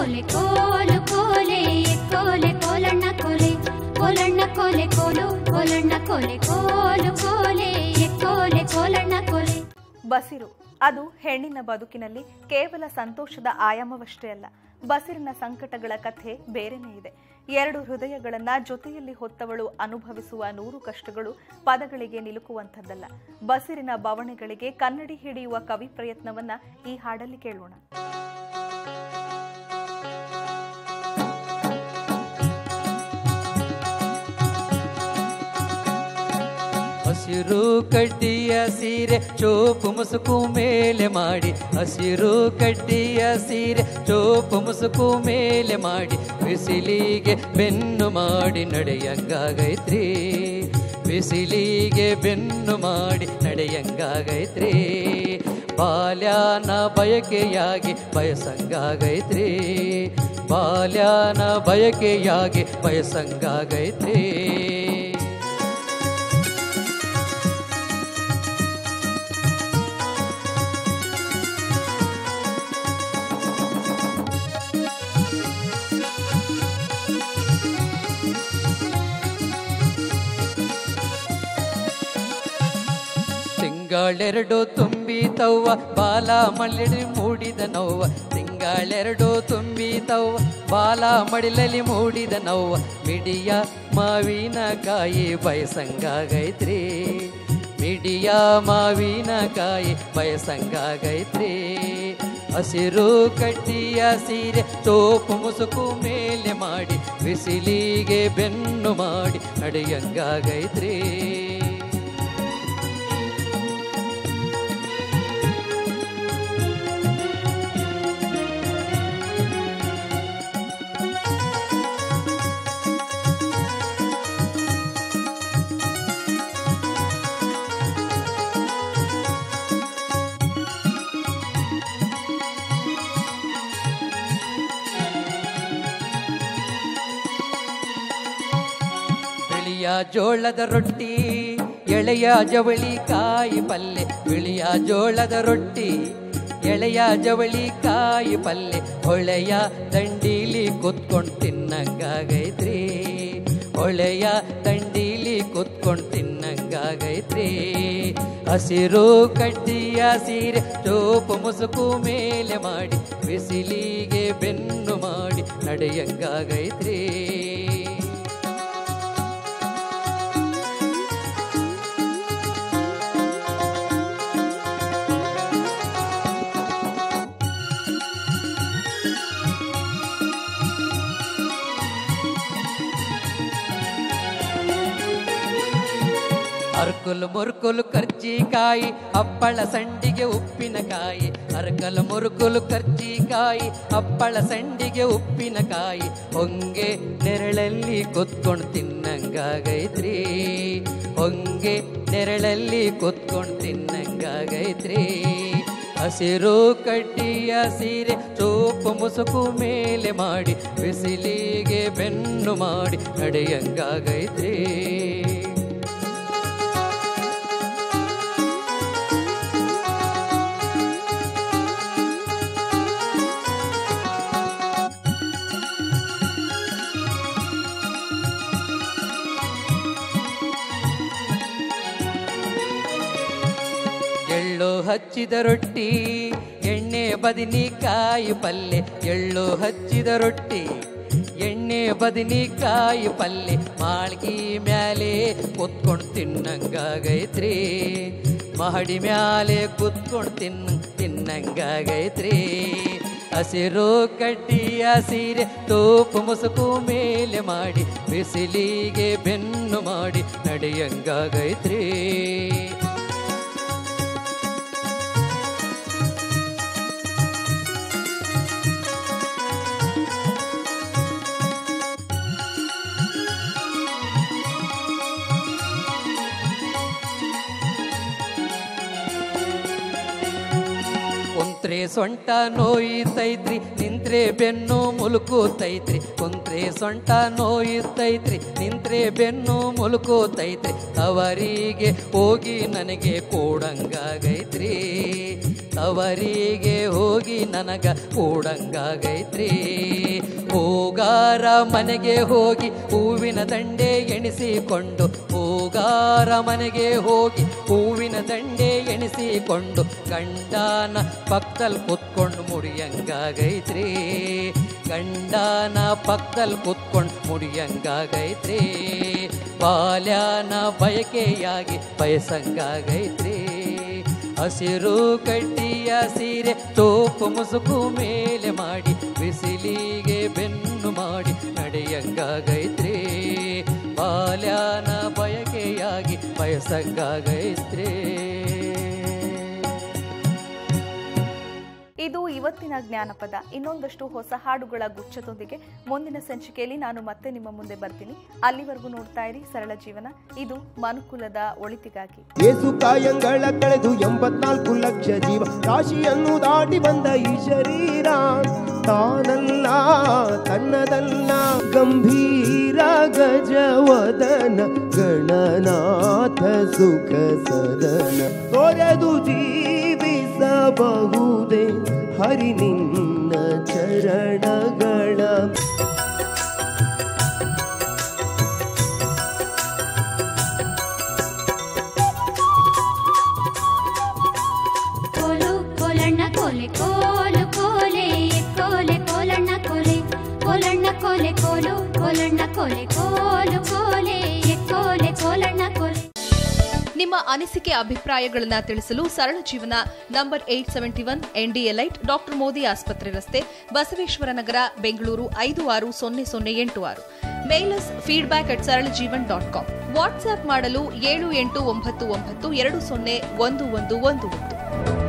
ಕೋಲೆ ಕೋಲು ಕೋಲೆ ಕೋಲೆ ಕೋಲಣ್ಣ ಕೋಲೆ ಕೋಲಣ್ಣ ಕೋಲೆ ಕೋಲು ಕೋಲಣ್ಣ ಕೋಲೆ ಕೋಲು ಕೋಲೆ ಕೋಲೆ ಕೋಲಣ್ಣ ಕೋಲೆ ಬಸಿರು ಅದು ಹೆಣ್ಣಿನ ಬದುಕಿನಲ್ಲಿ ಕೇವಲ ಸಂತೋಷದ ಆಯಾಮವಷ್ಟೇ ಅಲ್ಲ ಬಸಿರಿನ ಸಂಕಟಗಳ ಕಥೆ ಬೇರೆನೇ ಇದೆ ಎರಡು ಹೃದಯಗಳನ್ನ ಜೊತೆಯಲ್ಲಿ ಹೊತ್ತವಳು ಅನುಭವಿಸುವ ನೂರು ಕಷ್ಟಗಳು ಪದಗಳಿಗೆ ನಿಲುಕುವಂಥದ್ದಲ್ಲ ಬಸಿರಿನ ಬವಣೆಗಳಿಗೆ ಕನ್ನಡಿ ಹಿಡಿಯುವ ಕವಿ ಪ್ರಯತ್ನವನ್ನ ಈ ಹಾಡಲ್ಲಿ ಕೇಳೋಣ ಹಸಿರು ಕಡ್ಡಿಯ ಸೀರೆ ಚೋಪು ಮುಸುಕು ಮೇಲೆ ಮಾಡಿ ಹಸಿರು ಕಡ್ಡಿಯ ಸೀರೆ ಚೋಪು ಮುಸುಕು ಮೇಲೆ ಮಾಡಿ ಬಿಸಿಲಿಗೆ ಬೆನ್ನು ಮಾಡಿ ನಡೆಯಂಗಾಗೈತ್ರಿ ಬಿಸಿಲಿಗೆ ಬೆನ್ನು ಮಾಡಿ ನಡೆಯಂಗಾಗೈತ್ರಿ ಬಾಲ್ಯಾನ ಬಯಕೆಯಾಗಿ ಬಯಸಂಗಾಗೈತ್ರಿ ಬಾಲ್ಯಾನ ಬಯಕೆಯಾಗಿ ಬಯಸಂಗಾಗೈತ್ರಿ ತಿಂಗಳೆರಡು ತುಂಬಿತವ್ವ ಬಾಲ ಮಳ್ಳಿ ಮೂಡಿದ ನವ್ವ ತಿಂಗಳೆರಡು ತುಂಬಿತವ್ವ ಬಾಲ ಮಡಿಲಲ್ಲಿ ಮೂಡಿದ ನವ್ವ ಮಿಡಿಯ ಮಾವಿನಕಾಯಿ ಬಯಸಂಗಾಗೈತ್ರಿ ಮಿಡಿಯ ಮಾವಿನಕಾಯಿ ಬಯಸಂಗಾಗೈತ್ರಿ ಹಸಿರು ಕಡ್ಡಿಯ ಸೀರೆ ತೋಪು ಮುಸುಕು ಮೇಲೆ ಮಾಡಿ ಬಿಸಿಲಿಗೆ ಬೆನ್ನು ಮಾಡಿ ನಡೆಯಂಗಾಗೈತ್ರಿ ಬಿಳಿಯ ಜೋಳದ ರೊಟ್ಟಿ ಎಳೆಯ ಜವಳಿ ಕಾಯಿ ಪಲ್ಲೆ ಬಿಳಿಯ ಜೋಳದ ರೊಟ್ಟಿ ಎಳೆಯ ಜವಳಿ ಕಾಯಿ ಪಲ್ಲೆ ಹೊಳೆಯ ದಂಡೀಲಿ ಕುತ್ಕೊಂಡು ತಿನ್ನಂಗಾಗೈತ್ರಿ ಹೊಳೆಯ ದಂಡೀಲಿ ಕುತ್ಕೊಂಡು ತಿನ್ನಂಗಾಗೈತ್ರಿ ಹಸಿರು ಕಡ್ಡಿಯ ಸೀರೆ ಚೋಪು ಮುಸುಕು ಮೇಲೆ ಮಾಡಿ ಬಿಸಿಲಿಗೆ ಬೆನ್ನು ಮಾಡಿ ನಡೆಯಂಗಾಗೈತ್ರಿ ಅರ್ಕುಲು ಮುರುಕುಲು ಕರ್ಜಿಕಾಯಿ ಹಪ್ಪಳ ಸಂಡಿಗೆ ಉಪ್ಪಿನಕಾಯಿ ಅರ್ಕಲು ಮುರುಕುಲು ಕರ್ಜಿಕಾಯಿ ಹಪ್ಪಳ ಸಂಡಿಗೆ ಉಪ್ಪಿನಕಾಯಿ ಹೊಂಗೆ ನೆರಳಲ್ಲಿ ಕುತ್ಕೊಂಡು ತಿನ್ನಂಗಾಗೈತ್ರಿ ಹೊಂಗೆ ನೆರಳಲ್ಲಿ ಕುತ್ಕೊಂಡು ತಿನ್ನಂಗಾಗೈತ್ರಿ ಹಸಿರು ಕಡ್ಡಿಯ ಸೀರೆ ಚೋಪು ಮುಸುಕು ಮೇಲೆ ಮಾಡಿ ಬಿಸಿಲಿಗೆ ಬೆನ್ನು ಮಾಡಿ ನಡೆಯಂಗಾಗೈತ್ರಿ ಎಳ್ಳು ಹಚ್ಚಿದ ರೊಟ್ಟಿ ಎಣ್ಣೆ ಬದನಿಕಾಯಿ ಪಲ್ಲೆ ಎಳ್ಳು ಹಚ್ಚಿದ ರೊಟ್ಟಿ ಎಣ್ಣೆ ಬದನಿಕಾಯಿ ಪಲ್ಲೆ ಮಾಳ್ಗಿ ಮ್ಯಾಲೆ ಕುತ್ಕೊಂಡು ತಿನ್ನಂಗಾಗೈತ್ರಿ ಮಹಡಿ ಮ್ಯಾಲೆ ಕುತ್ಕೊಂಡು ತಿನ್ನ ತಿನ್ನಂಗಾಗೈತ್ರಿ ಹಸಿರು ಕಡ್ಡಿಯ ಸೀರೆ ತೋಪು ಮುಸುಕು ಮೇಲೆ ಮಾಡಿ ಬಿಸಿಲಿಗೆ ಬೆನ್ನು ಮಾಡಿ ನಡೆಯಂಗಾಗೈತ್ರಿ ಕುಂತ್ರೆ ಸೊಂಟ ನೋಯಿತೈತ್ರಿ ನಿಂತ್ರೆ ಬೆನ್ನು ಮುಲುಕುತೈತ್ರಿ ಕುಂತ್ರೆ ಸೊಂಟ ನೋಯುತ್ತೈತ್ರಿ ನಿಂತ್ರೆ ಬೆನ್ನು ಮುಲುಕುತೈತ್ರಿ ಅವರಿಗೆ ಹೋಗಿ ನನಗೆ ಕೂಡಂಗಾಗೈತ್ರಿ ತವರಿಗೆ ಹೋಗಿ ನನಗ ಕೂಡಂಗಾಗೈತ್ರಿ ಹೂಗಾರ ಮನೆಗೆ ಹೋಗಿ ಹೂವಿನ ದಂಡೆ ಎಣಿಸಿಕೊಂಡು ಹೂಗಾರ ಮನೆಗೆ ಹೋಗಿ ಹೂವಿನ ದಂಡೆ ಎಣಿಸಿಕೊಂಡು ಗಂಡನ ಪಕ್ಕದಲ್ಲಿ ಕುತ್ಕೊಂಡು ಮುಡಿಯಂಗಾಗೈತ್ರಿ ಗಂಡನ ಪಕ್ಕದಲ್ಲಿ ಕುತ್ಕೊಂಡು ಮುಡಿಯಂಗಾಗೈತ್ರಿ ಬಾಲ್ಯನ ಬಯಕೆಯಾಗಿ ಬಯಸಂಗಾಗೈತ್ರಿ ಹಸಿರು ಕಡ್ಡಿಯ ಸೀರೆ ತೋಪು ಮುಸುಕು ಮೇಲೆ ಮಾಡಿ ಬಿಸಿಲಿಗೆ ಬೆನ್ನು ಮಾಡಿ ನಡೆಯಂಗಾಗೈತ್ರಿ ಬಾಲ್ಯನ ಬಯಕೆಯಾಗಿ ಬಯಸಂಗಾಗೈತ್ರಿ ಇದು ಇವತ್ತಿನ ಜ್ಞಾನಪದ ಇನ್ನೊಂದಷ್ಟು ಹೊಸ ಹಾಡುಗಳ ಗುಚ್ಛದೊಂದಿಗೆ ಮುಂದಿನ ಸಂಚಿಕೆಯಲ್ಲಿ ನಾನು ಮತ್ತೆ ನಿಮ್ಮ ಮುಂದೆ ಬರ್ತೀನಿ ಅಲ್ಲಿವರೆಗೂ ನೋಡ್ತಾ ಇರಿ ಸರಳ ಜೀವನ ಇದು ಮನುಕುಲದ ಒಳಿತಿಗಾಗಿ ಏಸು ಕಾಯಂಗಳ ಕಳೆದು ಎಂಬತ್ನಾಲ್ಕು ಲಕ್ಷ ಜೀವ ರಾಶಿಯನ್ನು ದಾಟಿ ಬಂದ ಈ ಶರೀರ ತಾನಲ್ಲ ತನ್ನದಲ್ಲ ಗಂಭೀರ ಗಜವದನ ಗಣನಾಥ ಸುಖ ಸದನ ತೊರೆದು ಜೀವಿಸಬಹುದೇ ಹರಿ ನಿನ್ನ ಚರಣಗಳ ಕೋಲು ಕೋಲಣ್ಣ ಕೋಲೆ ಕೋಲು ಕೋಲೆ ಕೋಲೆ ಕೋಲಣ್ಣ ಕೋಲೆ ಕೋಲಣ್ಣ ಕೋಲೆ ಕೋಲು ಕೋಲಣ್ಣ ಕೋಲೆ ಕೋಲು ಕೋಲೆ ಕೋಲೆ ಕೋಲಣ್ಣ ಕೋಲೆ ನಿಮ್ಮ ಅನಿಸಿಕೆ ಅಭಿಪ್ರಾಯಗಳನ್ನ ತಿಳಿಸಲು ಸರಳ ಜೀವನ ನಂಬರ್ ಏಟ್ ಸೆವೆಂಟಿ ಒನ್ ಎನ್ಡಿಎಲೈಟ್ ಡಾಕ್ಟರ್ ಮೋದಿ ಆಸ್ಪತ್ರೆ ರಸ್ತೆ ಬಸವೇಶ್ವರ ನಗರ ಬೆಂಗಳೂರು ಐದು ಆರು ಸೊನ್ನೆ ಸೊನ್ನೆ ಎಂಟು ಆರು ಮೇಲಸ್ ಫೀಡ್ಬ್ಯಾಕ್ ಅಟ್ ಸರಳ ಜೀವನ್ ಡಾಟ್ ಕಾಮ್ ವಾಟ್ಸ್ಆಪ್ ಮಾಡಲು ಏಳು ಎಂಟು ಒಂಬತ್ತು ಒಂಬತ್ತು ಎರಡು ಸೊನ್ನೆ ಒಂದು ಒಂದು ಒಂದು ಒಂದು